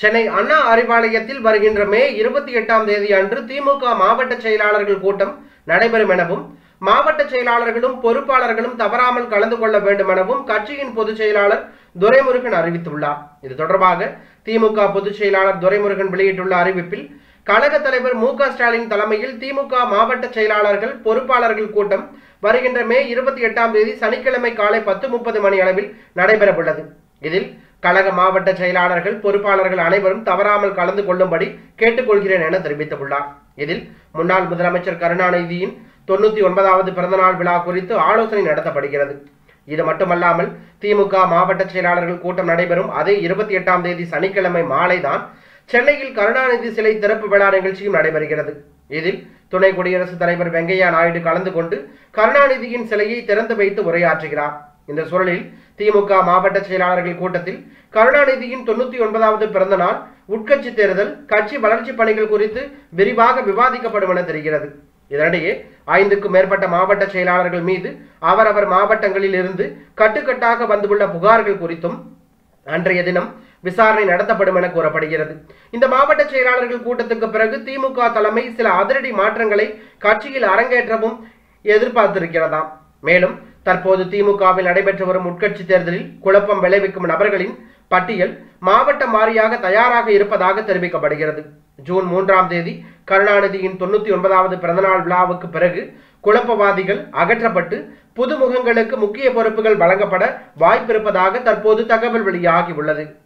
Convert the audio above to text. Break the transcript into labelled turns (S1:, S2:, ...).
S1: சென்னை அண்ணா அறிவாலயத்தில் வருகின்ற மே இருபத்தி எட்டாம் தேதி அன்று திமுக மாவட்ட செயலாளர்கள் கூட்டம் நடைபெறும் எனவும் மாவட்ட செயலாளர்களும் பொறுப்பாளர்களும் தவறாமல் கலந்து கொள்ள வேண்டும் எனவும் கட்சியின் பொதுச் செயலாளர் துரைமுருகன் அறிவித்துள்ளார் இது தொடர்பாக திமுக பொதுச் செயலாளர் துரைமுருகன் வெளியிட்டுள்ள அறிவிப்பில் கழக தலைவர் மு க ஸ்டாலின் தலைமையில் திமுக மாவட்ட செயலாளர்கள் பொறுப்பாளர்கள் கூட்டம் வருகின்ற மே இருபத்தி எட்டாம் தேதி சனிக்கிழமை காலை பத்து முப்பது மணி அளவில் நடைபெறவுள்ளது இதில் கழக மாவட்ட செயலாளர்கள் பொறுப்பாளர்கள் அனைவரும் தவறாமல் கலந்து கொள்ளும்படி கேட்டுக்கொள்கிறேன் என தெரிவித்துள்ளார் இதில் முன்னாள் முதலமைச்சர் கருணாநிதியின் தொண்ணூத்தி ஒன்பதாவது பிறந்தநாள் விழா குறித்து ஆலோசனை நடத்தப்படுகிறது இது மட்டுமல்லாமல் திமுக மாவட்ட செயலாளர்கள் கூட்டம் நடைபெறும் அதே இருபத்தி எட்டாம் தேதி சனிக்கிழமை மாலைதான் சென்னையில் கருணாநிதி சிலை திறப்பு விழா நிகழ்ச்சியும் நடைபெறுகிறது இதில் துணை குடியரசுத் தலைவர் வெங்கையா நாயுடு கலந்து கொண்டு கருணாநிதியின் சிலையை திறந்து வைத்து உரையாற்றுகிறார் இந்த சூழலில் திமுக மாவட்ட செயலாளர்கள் கூட்டத்தில் கருணாநிதியின் தொண்ணூத்தி ஒன்பதாவது பிறந்த நாள் உட்கட்சி தேர்தல் கட்சி வளர்ச்சி பணிகள் குறித்து விரிவாக விவாதிக்கப்படும் என தெரிகிறது இதனிடையே ஐந்துக்கும் மேற்பட்ட மாவட்ட செயலாளர்கள் மீது அவரவர் மாவட்டங்களில் இருந்து கட்டுக்கட்டாக வந்துள்ள புகார்கள் குறித்தும் அன்றைய தினம் விசாரணை நடத்தப்படும் என கூறப்படுகிறது இந்த மாவட்ட செயலாளர்கள் கூட்டத்துக்கு பிறகு திமுக தலைமை சில அதிரடி மாற்றங்களை கட்சியில் அரங்கேற்றவும் எதிர்பார்த்திருக்கிறதாம் மேலும் தற்போது திமுகவில் நடைபெற்று வரும் உட்கட்சி தேர்தலில் குழப்பம் விளைவிக்கும் நபர்களின் பட்டியல் மாவட்ட வாரியாக தயாராக இருப்பதாக தெரிவிக்கப்படுகிறது ஜூன் மூன்றாம் தேதி கருணாநிதியின் தொண்ணூத்தி ஒன்பதாவது பிறந்தநாள் விழாவுக்கு பிறகு குழப்பவாதிகள் அகற்றப்பட்டு புதுமுகங்களுக்கு முக்கிய பொறுப்புகள் வழங்கப்பட வாய்ப்பிருப்பதாக தற்போது தகவல் வெளியாகி உள்ளது